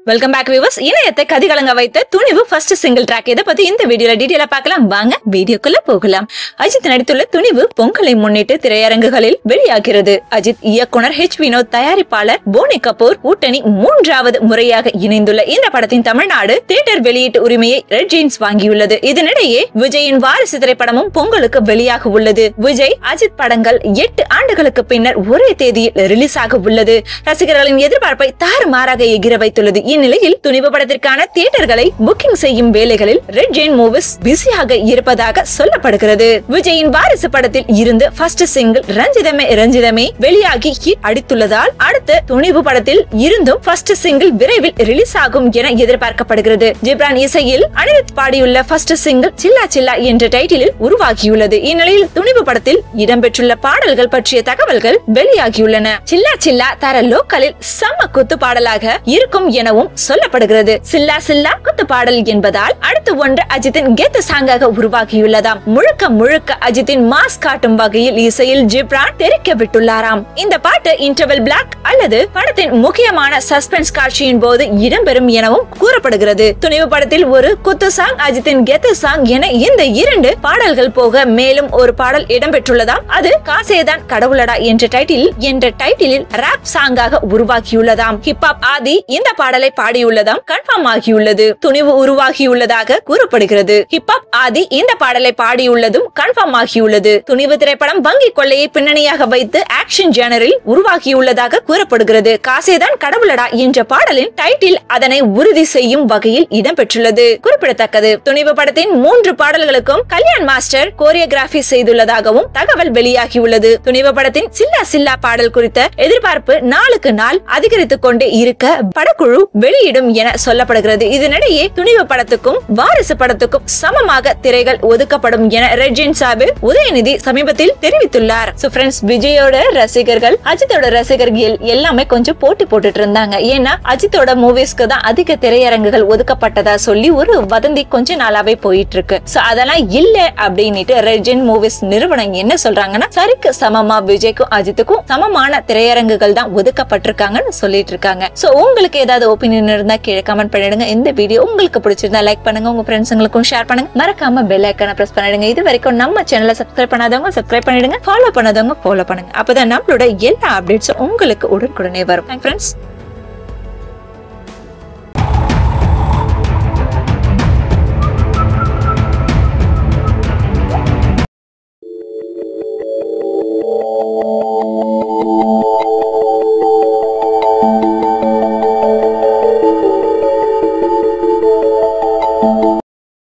welcome back viewers இணையத்தை கதிகலங்க வைத்த துணிவு first single track இதை பத்தி இந்த வீடியோல டீடைலா பார்க்கலாம் வாங்க வீடியோக்குள்ள போகலாம் அஜித் நடித்துள்ள துணிவு பொங்கலை முன்னிட்டு திரையரங்குகளில் வெளியாகிறது அஜித் இயக்குனர் ஹெச் வினோத் தயாரிப்பாளர் போனி கபூர் கூட்டணி மூன்றாவது முறையாக இணைந்துள்ள இந்த படத்தின் தமிழ்நாடு தியேட்டர் வெளியீட்டு உரிமையை ரெட் ஜெயின்ஸ் வாங்கியுள்ளது இதனிடையே விஜயின் வாரிசு திரைப்படமும் பொங்கலுக்கு வெளியாக உள்ளது விஜய் அஜித் படங்கள் எட்டு ஆண்டுகளுக்கு பின்னர் ஒரே தேதியில் ரிலீஸ் ஆக உள்ளது ரசிகர்களின் எதிர்பார்ப்பை தாறுமாறாக எகிர வைத்துள்ளது இந்நிலையில் துணிவு படத்திற்கான தியேட்டர்களை புக்கிங் செய்யும் வேலைகளில் ரெட் ஜெயின் மூவிஸ் பிஸியாக இருப்பதாக சொல்லப்படுகிறது விஜயின் வாரிசு படத்தில் இருந்து ஃபர்ஸ்ட் சிங்கிள் ரஞ்சிதமே ரஞ்சிதமே வெளியாகி ஹிட் அடித்துள்ளதால் அடுத்த துணிவு படத்தில் இருந்தும் ஃபர்ஸ்ட் சிங்கிள் விரைவில் ரிலீஸ் ஆகும் என எதிர்பார்க்கப்படுகிறது ஜிப்ரான் இசையில் அனிருத் பாடியுள்ள ஃபர்ஸ்ட் சிங்கிள் சில்லா சில்லா என்ற டைட்டிலில் உருவாகியுள்ளது இந்நிலையில் துணிவு படத்தில் இடம்பெற்றுள்ள பாடல்கள் பற்றிய தகவல்கள் வெளியாகியுள்ளன சில்லா சில்லா தர லோக்கலில் செம்ம குத்து பாடலாக இருக்கும் எனவும் சொல்லப்படுகிறது சில்லா சில்லா குத்து பாடல் என்பதால் அடுத்து ஒன்று அஜித்தின் கெத்து சாங்காக உருவாகியுள்ளதாம் முழுக்க முழுக்க அஜித்தின் மாஸ் காட்டும் வகையில் இசையில் ஜிப்ரான் தெரிக்க விட்டுள்ளாராம் இந்த பாட்டு இன்டர்வல் பிளாக் அல்லது படத்தின் முக்கியமான சஸ்பென்ஸ் காட்சியின் போது இடம்பெறும் எனவும் கூறப்படுகிறது துணிவு படத்தில் ஒரு குத்து சாங் அஜித்தின் கெத்து சாங் என இந்த இரண்டு பாடல்கள் போக மேலும் ஒரு பாடல் இடம்பெற்றுள்ளதாம் அது காசேதான் கடவுளடா என்ற டைட்டில் என்ற டைட்டிலில் ராப் சாங்காக உருவாக்கியுள்ளதாம் ஹிப்ஹாப் ஆதி இந்த பாடலை பாடியுள்ளதாம் கன்ஃபார்ம் ஆகியுள்ளது துணிவு உருவாகியுள்ளதாக கூறப்படுகிறது ஹிப்ஹாப் ஆதி இந்த பாடலை பாடியுள்ளதும் கன்ஃபார்ம் ஆகியுள்ளது துணிவு திரைப்படம் வங்கி கொள்ளையை பின்னணியாக வைத்து ஆக்ஷன் ஜேனரில் உருவாகியுள்ளதாக கூறப்படுகிறது காசேதான் கடவுளடா என்ற பாடலின் டைட்டில் அதனை உறுதி செய்யும் வகையில் இடம்பெற்றுள்ளது குறிப்பிடத்தக்கது துணிவு படத்தின் மூன்று பாடல்களுக்கும் கல்யாண் மாஸ்டர் கோரியோகிராபி செய்துள்ளதாகவும் தகவல் வெளியாகியுள்ளது துணிவு படத்தின் சில்லா சில்லா பாடல் குறித்த எதிர்பார்ப்பு நாளுக்கு நாள் அதிகரித்துக் கொண்டே இருக்க படக்குழு வெளியிடும் என சொல்லப்படுகிறது இதனிடையே துணிவு படத்துக்கும் வாரிசு படத்துக்கும் சமமாக திரைகள் ஒதுக்கப்படும் என ரெட்ஜின் சார்பில் உதயநிதி சமீபத்தில் தெரிவித்துள்ளார் சோ ஃப்ரெண்ட்ஸ் விஜயோட ரசிகர்கள் அஜித்தோட ரசிகர்கள் எல்லாமே கொஞ்சம் போட்டி போட்டுட்டு இருந்தாங்க ஏன்னா அஜித்தோட மூவிஸ்க்கு தான் அதிக திரையரங்குகள் ஒதுக்கப்பட்டதா சொல்லி ஒரு வதந்தி கொஞ்ச நாளாவே போயிட்டு இருக்கு சோ அதெல்லாம் இல்ல அப்படின்னுட்டு ரெட்ஜின் மூவிஸ் நிறுவனம் என்ன சொல்றாங்கன்னா சரிக்கு சமமா விஜய்க்கும் அஜித்துக்கும் சமமான திரையரங்குகள் தான் ஒதுக்கப்பட்டிருக்காங்கன்னு சொல்லிட்டு இருக்காங்க சோ உங்களுக்கு ஏதாவது ஒப்பீனியன் இருந்தா கீழே கமெண்ட் பண்ணிடுங்க இந்த வீடியோ உங்களுக்கு பிடிச்சிருந்தா லைக் பண்ணுங்க உங்க ஃப்ரெண்ட்ஸுங்களுக்கும் ஷேர் பண்ணுங்க மறக்காம பெல் ஐக்கான பிரஸ் பண்ணிடுங்க இது வரைக்கும் நம்ம சேனலை சப்ஸ்கிரைப் பண்ணாதவங்க சப்ஸ்கிரைப் பண்ணிடுங்க ஃபாலோ பண்ணாதவங்க ஃபாலோ பண்ணுங்க அப்பதான் நம்மளோட எல்லா அப்டேட்ஸும் உங்களுக்கு உடனுக்குடனே வரும் ஃப்ரெண்ட்ஸ்